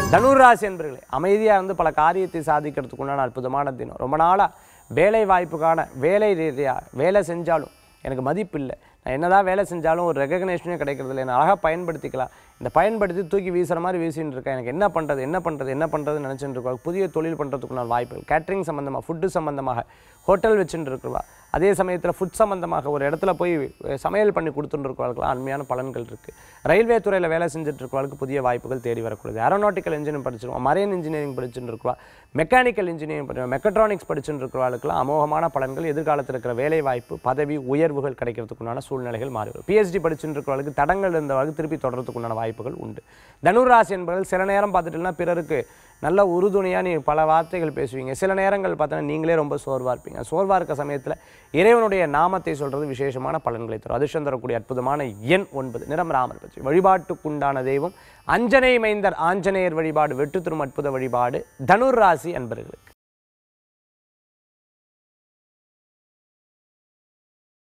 தனுர் ராசி என்பர்களே அமைதியாக இருந்து பல காரியத்தை சாதிக்கிறதுக்கு உண்டான அற்புதமான தினம் ரொம்ப நாளாக வேலை வாய்ப்புக்கான வேலை ரீதியாக வேலை செஞ்சாலும் எனக்கு மதிப்பு இல்லை நான் என்னதான் வேலை செஞ்சாலும் ஒரு ரெகக்னேஷனே கிடைக்கிறது இல்லை என்ன அழகாக பயன்படுத்திக்கலாம் இந்த பயன்படுத்தி தூக்கி வீசுகிற மாதிரி வீசின்னு இருக்கேன் எனக்கு என்ன பண்ணுறது என்ன பண்ணுறது என்ன பண்ணுறதுன்னு நினச்சிட்டு இருக்கோம் புதிய தொழில் பண்ணுறதுக்குண்டான வாய்ப்புகள் கேட்ரிங் சம்மந்தமாக ஃபுட்டு சம்மந்தமாக ஹோட்டல் வச்சுட்டு இருக்கிறவா அதே சமயத்தில் ஃபுட் சம்மந்தமாக ஒரு இடத்துல போய் அஹ், சமையல் பண்ணி கொடுத்துட்டு இருக்கிறவர்களுக்கு அருமையான பலன்கள் இருக்குது ரயில்வே துறையில் வேலை செஞ்சுட்டு இருக்கிறவங்களுக்கு புதிய வாய்ப்புகள் தேடி வரக்கூடாது ஏரோநாட்டிக்கல் இன்ஜினியரிங் படிச்சிருவோம் மரைன் இன்ஜினியரிங் படிச்சுட்டு இருக்கிறவா மெக்கானிக்கல் இன்ஜினியரிங் படிச்சிருவோம் மெக்கட்ரானிக்ஸ் படிச்சுட்டு இருக்கிறவர்களுக்குலாம் அமோகமான பலன்கள் எதிர்காலத்தில் இருக்கிற வேலை வாய்ப்பு பதவி உயர்வுகள் கிடைக்கிறதுக்குண்டான சூழ்நிலைகள் மாறி வரும் பிஹெச்டி படிச்சுட்டு இருக்கிறவர்களுக்கு தடங்கள் இருந்தவர்களுக்கு திருப்பி தொடர்றதுக்குண்டான வாய்ப்புகள் உண்டு தனுராசி என்பவர்கள் சில நேரம் பார்த்துட்டுனா பிறருக்கு நல்ல உறுதுணையாக நீ பல வார்த்தைகள் பேசுவீங்க சில நேரங்கள் பார்த்தீங்கன்னா நீங்களே ரொம்ப சோர்வாக இருப்பீங்க சோர்வாக இருக்க சமயத்தில் இறைவனுடைய நாமத்தை சொல்கிறது விசேஷமான பலன்களை தரும் அதிர்ஷ்டம் தரக்கூடிய அற்புதமான எண் ஒன்பது நிறம் ராமர் பற்றி வழிபாட்டுக்குண்டான தெய்வம் அஞ்சனை மைந்தர் ஆஞ்சநேயர் வழிபாடு வெட்டு தரும் அற்புத வழிபாடு தனுர் ராசி அன்பர்களுக்கு